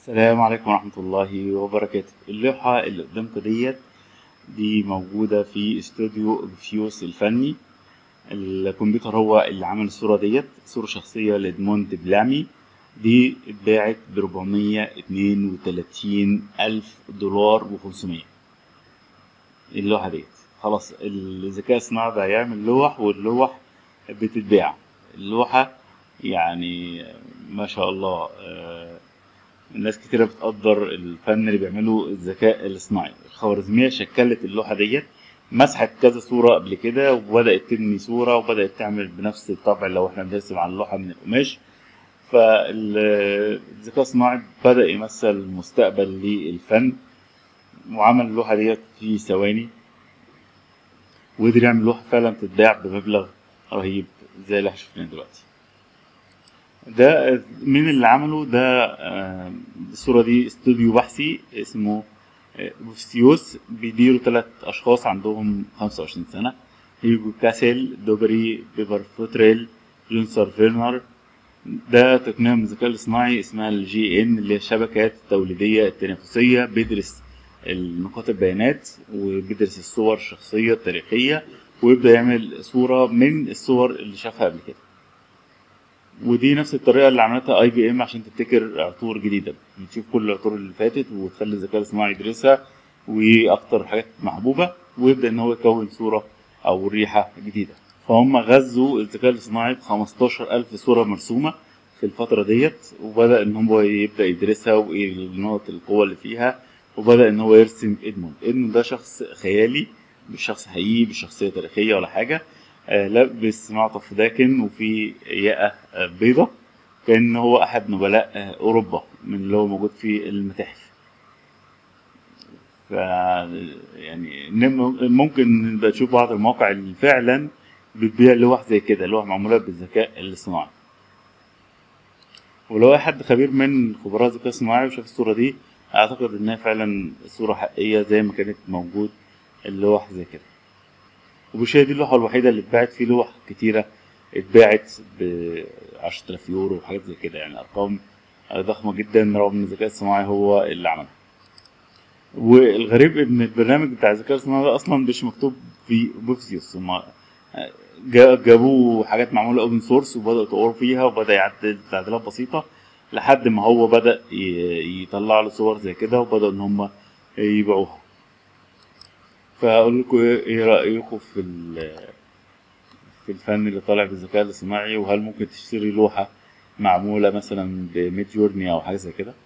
السلام عليكم ورحمة الله وبركاته اللوحة اللي قدامكم ديت دي موجودة في استوديو اوبفيوس الفني الكمبيوتر هو اللي عمل الصورة ديت صورة شخصية لإدموند بلامي دي اتباعت بربعمية اتنين وتلاتين ألف دولار وخمسمية اللوحة ديت خلاص الذكاء الصناعي بقى يعمل لوح واللوح بتتباع اللوحة يعني ما شاء الله آه، الناس كتيرة بتقدر الفن اللي بيعمله الذكاء الاصطناعي الخوارزمية شكلت اللوحة ديت مسحت كذا صورة قبل كده وبدأت تبني صورة وبدأت تعمل بنفس الطبع لو احنا بنرسم على اللوحة من القماش فالذكاء الصناعي بدأ يمثل مستقبل للفن وعمل اللوحة ديت في ثواني وقدر يعمل لوحة فعلا تتباع بمبلغ رهيب زي اللي احنا شفناه دلوقتي ده مين اللي عمله ده آه، الصورة دي استوديو بحثي اسمه آه، بوستيوس بيديروا ثلاث أشخاص عندهم 25 سنة هيجو كاسل دوبري بيبر فوتريل جونسر فيرنر ده تقنية من الذكاء الاصطناعي اسمها الجي ان اللي هي الشبكات التوليدية التنافسية بيدرس نقاط البيانات وبيدرس الصور الشخصية التاريخية ويبدأ يعمل صورة من الصور اللي شافها قبل كده ودي نفس الطريقه اللي عملتها اي بي ام عشان تبتكر عطور جديده بتشوف كل العطور اللي فاتت وتخلي الذكاء الاصطناعي يدرسها واكتر حاجات محبوبه ويبدا ان هو يكون صوره او ريحه جديده فهم غزوا الذكاء الاصطناعي ب 15000 صوره مرسومه في الفتره ديت وبدا ان هو يبدا يدرسها وايه نقط القوه اللي فيها وبدا ان هو يرسم ادموند ادموند ده شخص خيالي مش شخص حقيقي مش شخصيه تاريخيه ولا حاجه آه، لابس معطف داكن وفي ياقة آه، بيضة كأن هو أحد نبلاء آه، أوروبا من اللي هو موجود في المتاحف ف يعني نم- ممكن نبقى نشوف بعض المواقع اللي فعلا بتبيع لوح زي كده لوح معمولة بالذكاء الاصطناعي ولو أي حد خبير من خبراء الذكاء الصناعي وشاف الصورة دي أعتقد إنها فعلا صورة حقيقية زي ما كانت موجود اللوح زي كده ومش هي دي اللوحة الوحيدة اللي اتباعت في لوح كتيرة اتباعت ب 10000 يورو وحاجات زي كده يعني أرقام ضخمة جدا رغم إن الذكاء الصناعي هو اللي عملها. والغريب إن البرنامج بتاع الذكاء الصناعي ده أصلا مش مكتوب في بوفيوس هما جا- جابوه حاجات معمولة أوبن سورس وبدأوا يطوروا فيها وبدأ يعدل تعديلات بسيطة لحد ما هو بدأ ي- يطلع له صور زي كده وبدأوا إن هما يبيعوها. فاقول لكم ايه إيه رايكم في ال- في الفن اللي طالع بالذكاء الاصطناعي وهل ممكن تشتري لوحه معموله مثلا بميد جورني او حاجه زي كده